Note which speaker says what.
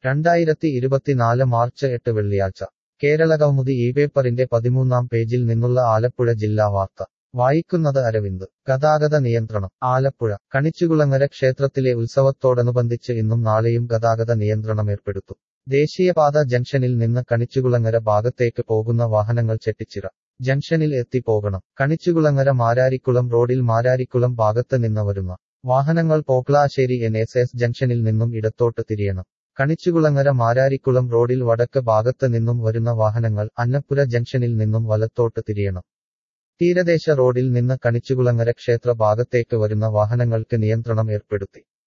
Speaker 1: രണ്ടായിരത്തി ഇരുപത്തിനാല് മാർച്ച് എട്ട് വെള്ളിയാഴ്ച കേരളകൗമുദി ഈ പേപ്പറിന്റെ പതിമൂന്നാം പേജിൽ നിന്നുള്ള ആലപ്പുഴ ജില്ലാ വാർത്ത വായിക്കുന്നത് അരവിന്ദ് ഗതാഗത നിയന്ത്രണം ആലപ്പുഴ കണിച്ചുകുളങ്ങര ക്ഷേത്രത്തിലെ ഉത്സവത്തോടനുബന്ധിച്ച് ഇന്നും നാളെയും ഗതാഗത നിയന്ത്രണം ഏർപ്പെടുത്തും ദേശീയപാത ജംഗ്ഷനിൽ നിന്ന് കണിച്ചുകുളങ്ങര ഭാഗത്തേക്ക് പോകുന്ന വാഹനങ്ങൾ ചെട്ടിച്ചിറ ജംഗ്ഷനിൽ എത്തി പോകണം കണിച്ചുകുളങ്ങര മാരാരിക്കുളം റോഡിൽ മാരാരിക്കുളം ഭാഗത്ത് നിന്ന് വരുന്ന വാഹനങ്ങൾ പോക്ലാശ്ശേരി എൻ എസ് എസ് ജംഗ്ഷനിൽ നിന്നും ഇടത്തോട്ട് തിരിയണം കണിച്ചുകുളങ്ങര മാരാരിക്കുളം റോഡിൽ വടക്ക് ഭാഗത്ത് നിന്നും വരുന്ന വാഹനങ്ങൾ അന്നപ്പുര ജംഗ്ഷനിൽ നിന്നും വലത്തോട്ട് തിരിയണം തീരദേശ റോഡിൽ നിന്ന് കണിച്ചുകുളങ്ങര ക്ഷേത്ര ഭാഗത്തേക്ക് വരുന്ന വാഹനങ്ങൾക്ക് നിയന്ത്രണം ഏർപ്പെടുത്തി